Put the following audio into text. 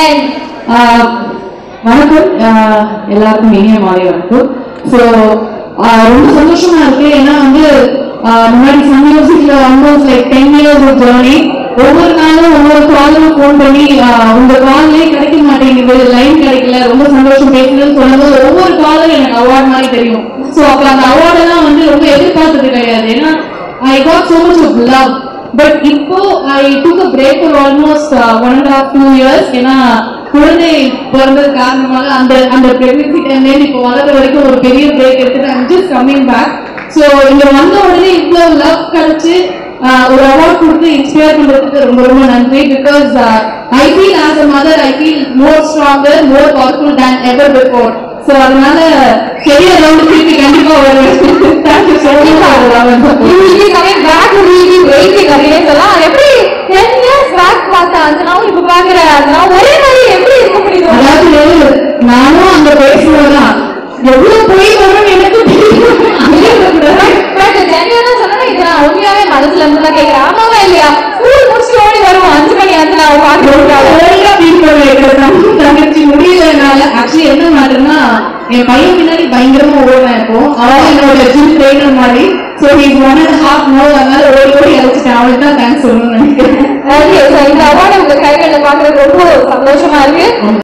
And ஆஹ் வணக்கம் ஆஹ் எல்லாருக்கும் இனிய மாலை வணக்கம் ஸோ ரொம்ப சந்தோஷமா இருக்கு ஏன்னா வந்து ஆஹ் முன்னாடி சன் மியூசிக்ல ஆல்மோஸ்ட் லைக் டென் இயர்ஸ் ஒரு ஜேர்னி ஒவ்வொரு நாளும் ஒவ்வொரு காலும் ஃபோன் பண்ணி ஆஹ் உங்க கால்லே கிடைக்க மாட்டேங்குது லைன் கிடைக்கல ரொம்ப சந்தோஷம் பேசுறதுன்னு சொல்லும்போது ஒவ்வொரு காலும் எனக்கு அவார்ட் மாதிரி தெரியும் ஸோ அப்ப அந்த அவார்டெல்லாம் வந்து ரொம்ப எதிர்பார்த்தது கிடையாது ஏன்னா I got so much of love but இப்போ I took a break for almost one and half two years ஏன்னா குழந்தை பிறந்தது காரணமாக அந்த அந்த பிரெக்னன்சி டைம்லேருந்து இப்போ வளர்ற வரைக்கும் ஒரு பெரிய பிரேக் எடுத்துட்டு I'm just coming back so இங்க வந்த உடனே இவ்வளோ லவ் கிடைச்சு ஆஹ் ஒரு அவார்ட் கொடுத்து இன்ஸ்பயர் பண்றதுக்கு ரொம்ப ரொம்ப நன்றி because I feel as a mother I feel more stronger more powerful than ever before so அதனால பெரிய ரவுண்ட் திருப்பி கண்டிப்பா வருவேன் thank you so much you will be coming back you will be waiting அப்படின்னு சொல்லலாம் எப்படி 10 இயர்ஸ் பேக் பார்த்த அஞ்சனாவும் இப்ப பாக்குற அஞ்சனா ஒரே மாதிரி எப்படி இருக்க முடியும் அதாவது நானும் அந்த பேசுனதுதான் எவ்வளவு போய் வரும் எனக்கு தெரியும். பட் ஜென்யூனா சொன்னா இது நான் உண்மையாவே மனசுல இருந்து தான் கேக்குறேன் ஆமாவா இல்லையா ஸ்கூல் முடிச்சு ஓடி வருவோம் அஞ்சு மணி அஞ்சனா பாக்குறதுக்காக ஒழுங்கா feel பண்ண வைக்கிறேன். தங்கச்சி முடியலனால ஆக்சுவலி என்ன மாட்டேன்னா என் பையன் பின்னாடி பயங்கரமா ஓடுவேன் இப்போ அவன் என்னோட ஜிம் ட்ரெயினர் மாதிரி so he's one and half no அதனால ஓடி ஓடி அழைச்சிட்டேன் அவளுக்கு தான் தேங்க்ஸ் சொல்லணும்னு நினைக்கிறேன் ஓகே ஸோ இந்த அவார்டு உங்க கைகளில் பாக்குறது ரொம்ப சந்தோஷமா இருக்கு